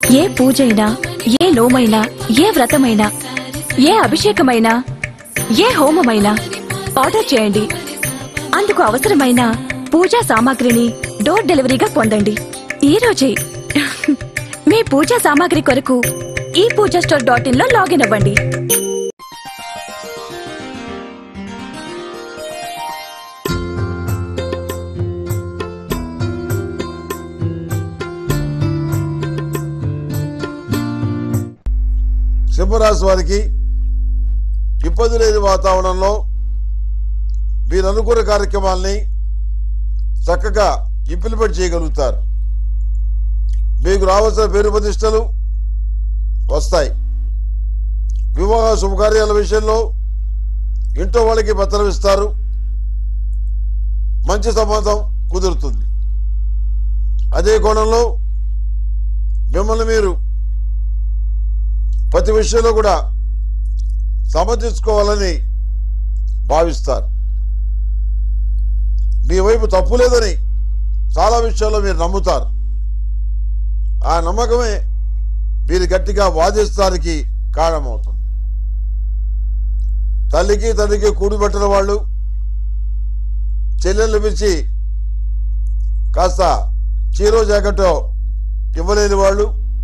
ఏ పూజైనా ఏ నోమైనా ఏ వ్రతమైనా ఏ అభిషేకమైనా ఏ హోమమైనా ఆర్డర్ చేయండి అందుకు అవసరమైన పూజా సామాగ్రిని డోర్ డెలివరీగా పొందండి ఈ రోజే మీ పూజా సామాగ్రి కొరకు ఈ పూజా స్టోర్ డాట్ ఇన్ లో లాగిన్ అవ్వండి సింహరాశి వారికి ఇబ్బంది లేని వాతావరణంలో మీరు అనుకున్న కార్యక్రమాల్ని చక్కగా ఇంప్లిమెంట్ చేయగలుగుతారు మీకు రావాల్సిన పేరు ప్రతిష్టలు వస్తాయి వివాహ శుభకార్యాల విషయంలో ఇంట్లో వాళ్ళకి పత్రం ఇస్తారు మంచి సంబంధం కుదురుతుంది అదే కోణంలో మిమ్మల్ని మీరు ప్రతి విషయంలో కూడా సమర్థించుకోవాలని భావిస్తారు మీ వైపు తప్పు లేదని చాలా విషయాల్లో మీరు నమ్ముతారు ఆ నమ్మకమే మీరు గట్టిగా వాదిస్తానికి కారణమవుతుంది తల్లికి తండ్రికి కూడిపెట్టిన వాళ్ళు చెల్లెళ్ళు పిలిచి కాస్త చీరో జాకెట్టో ఇవ్వలేని వాళ్ళు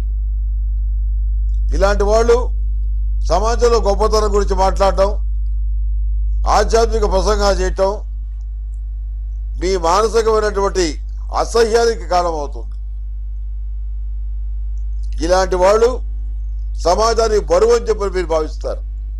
ఇలాంటి వాళ్ళు సమాజంలో గొప్పతనం గురించి మాట్లాడటం ఆధ్యాత్మిక ప్రసంగాలు చేయటం మీ మానసికమైనటువంటి అసహ్యానికి కారణమవుతుంది ఇలాంటి వాళ్ళు సమాజానికి బరువు అని చెప్పి మీరు భావిస్తారు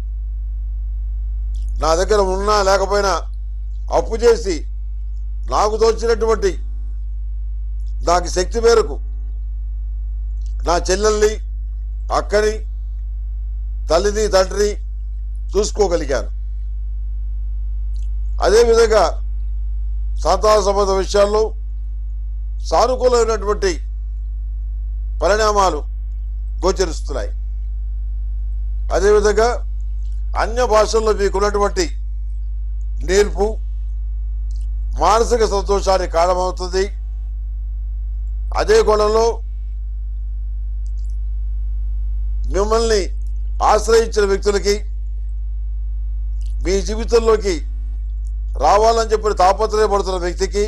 నా దగ్గర ఉన్నా లేకపోయినా అప్పు చేసి నాకు తోచినటువంటి నాకు శక్తి మేరకు నా చెల్లెల్ని అక్కని తల్లిని తండ్రిని చూసుకోగలిగాను అదేవిధంగా సంతాన సంబంధ విషయాల్లో సానుకూలమైనటువంటి పరిణామాలు గోచరిస్తున్నాయి అదేవిధంగా అన్య భాషల్లో మీకున్నటువంటి నేర్పు మానసిక సంతోషానికి కారణమవుతుంది అదే కోణంలో మిమ్మల్ని ఆశ్రయించిన వ్యక్తులకి మీ జీవితంలోకి రావాలని చెప్పి తాపత్రయపడుతున్న వ్యక్తికి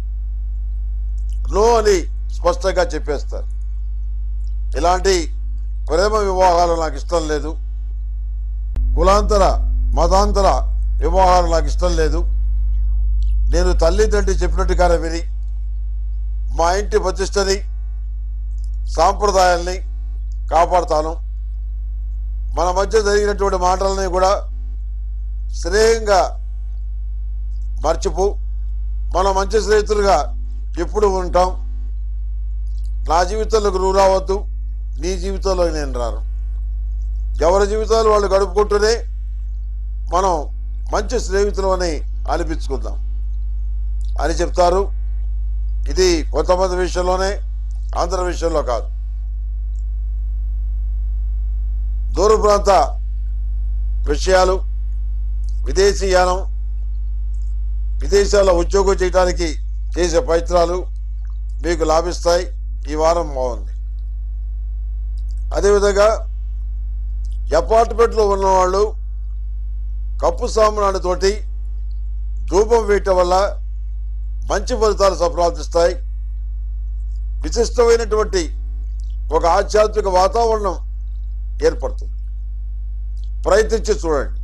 నో అని స్పష్టంగా చెప్పేస్తారు ఇలాంటి ప్రేమ వివాహాలు నాకు ఇష్టం లేదు కులాంతర మతాంతర వివాహాలు నాకు ఇష్టం లేదు నేను తల్లి తండ్రి చెప్పినట్టుగానే విని మా ఇంటి ప్రతిష్టని సాంప్రదాయాల్ని కాపాడుతాను మన మధ్య జరిగినటువంటి మాటలని కూడా శ్రేయంగా మర్చిపో మనం మంచి స్నేహితులుగా ఎప్పుడు ఉంటాం నా జీవితంలోకి నువ్వు రావద్దు నీ జీవితంలో నేను రాను ఎవరి జీవితాలు వాళ్ళు గడుపుకుంటూనే మనం మంచి స్నేహితులు అని అనిపించుకుందాం అని చెప్తారు ఇది కొంతమంది విషయంలోనే అందరి విషయంలో కాదు దూర ప్రాంత విషయాలు విదేశీయానం విదేశాల్లో ఉద్యోగం చేయడానికి చేసే ప్రయత్నాలు మీకు లాభిస్తాయి ఈ వారం బాగుంది అదేవిధంగా అపార్ట్మెంట్లో ఉన్నవాళ్ళు కప్పు సామ్రాణితోటి ధూపం వేయటం వల్ల మంచి ఫలితాలు సంప్రాప్తిస్తాయి విశిష్టమైనటువంటి ఒక ఆధ్యాత్మిక వాతావరణం ఏర్పడుతుంది ప్రయత్నించి చూడండి